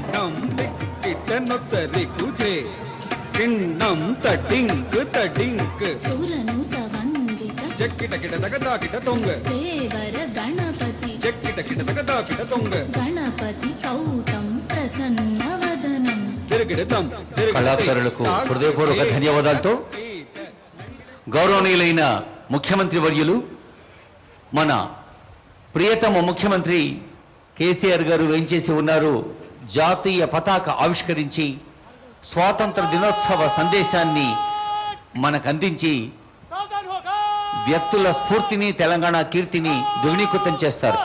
టిండం టిట్టనొత్తరి కుజే టిండం తటింక్ తటింక్ ಸುರನುತ ವಂದಿತ చెక్కిట కిట తగదాకిట తొంగ ದೇವರ ಗಣಪತಿ చెక్కిట కిట తగదాకిట తొంగ గణపతి కౌతం ప్రసన్నవదనం తిరగిడతాం కళాకారులకు హృదయపూర్వక ధన్యవాదాలతో గౌరవనీయులైన ముఖ్యమంత్రి వర్యులు మన ప్రియతమ ముఖ్యమంత్రి కేసీఆర్ గారు వేంచేసి ఉన్నారు జాతీయ పతాక ఆవిష్కరించి స్వాతంత్ర దినోత్సవ సందేశాన్ని మనకు అందించి వ్యక్తుల స్ఫూర్తిని తెలంగాణ కీర్తిని ద్విగుణీకృతం చేస్తారు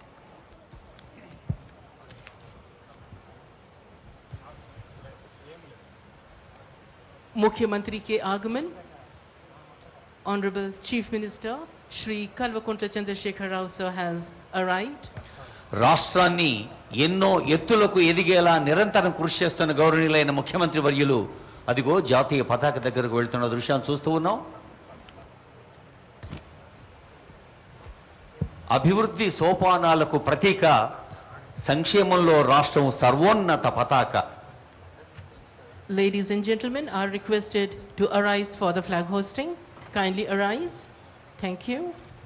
मुख्यमंत्री के आगमन honourable chief minister Shri Kalvakuntla Chandrasekhar Rao sir has arrived. రాష్ట్రాన్ని ఎన్నో ఎత్తులకు ఎదిగేలా నిరంతరం కృషి చేస్తున్న గౌరవనీయులైన ముఖ్యమంత్రి వర్యులు అదిగో జాతీయ పతాక దగ్గరకు వెళ్తున్న దృశ్యాన్ని చూస్తూ ఉన్నాం అభివృద్ధి సోపానాలకు ప్రతీక సంక్షేమంలో రాష్ట్రం సర్వోన్నత పతాక Ladies and gentlemen are requested to arise for the flag hosting. Kindly arise. Thank you.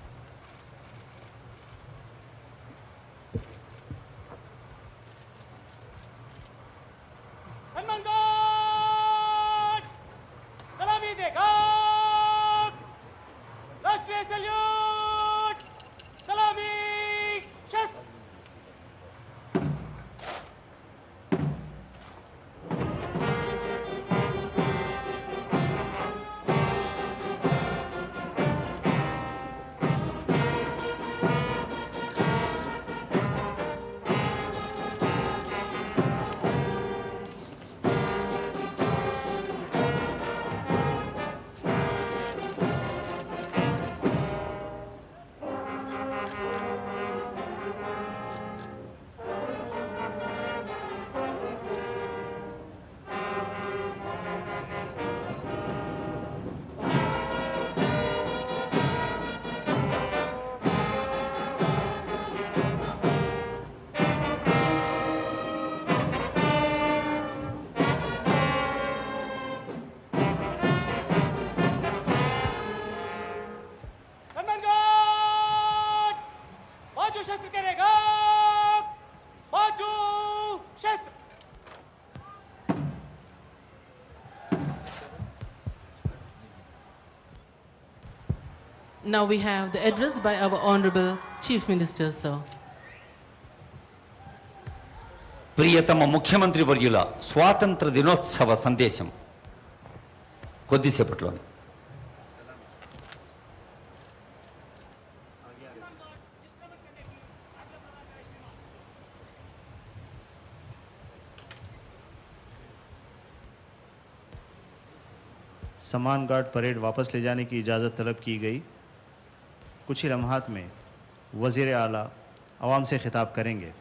सन्मानगढ़ सलामी देखा राष्ट्रीय सल्यूट सलामी शस्त्र सन्मानगढ़ बाजू शस्त्र करेगा बाजू शस्त्र Now we have the address by our Honorable Chief Minister, sir. ప్రియతమ ముఖ్యమంత్రి వర్యుల స్వాతంత్ర దినోత్సవ సందేశం కొద్దిసేపట్లోనే सम्मान गार्ड परेड वापस ले जाने की इजाज़त तलब की गई कुछ ही लम्हात में वजीर आला आवाम से खिताब करेंगे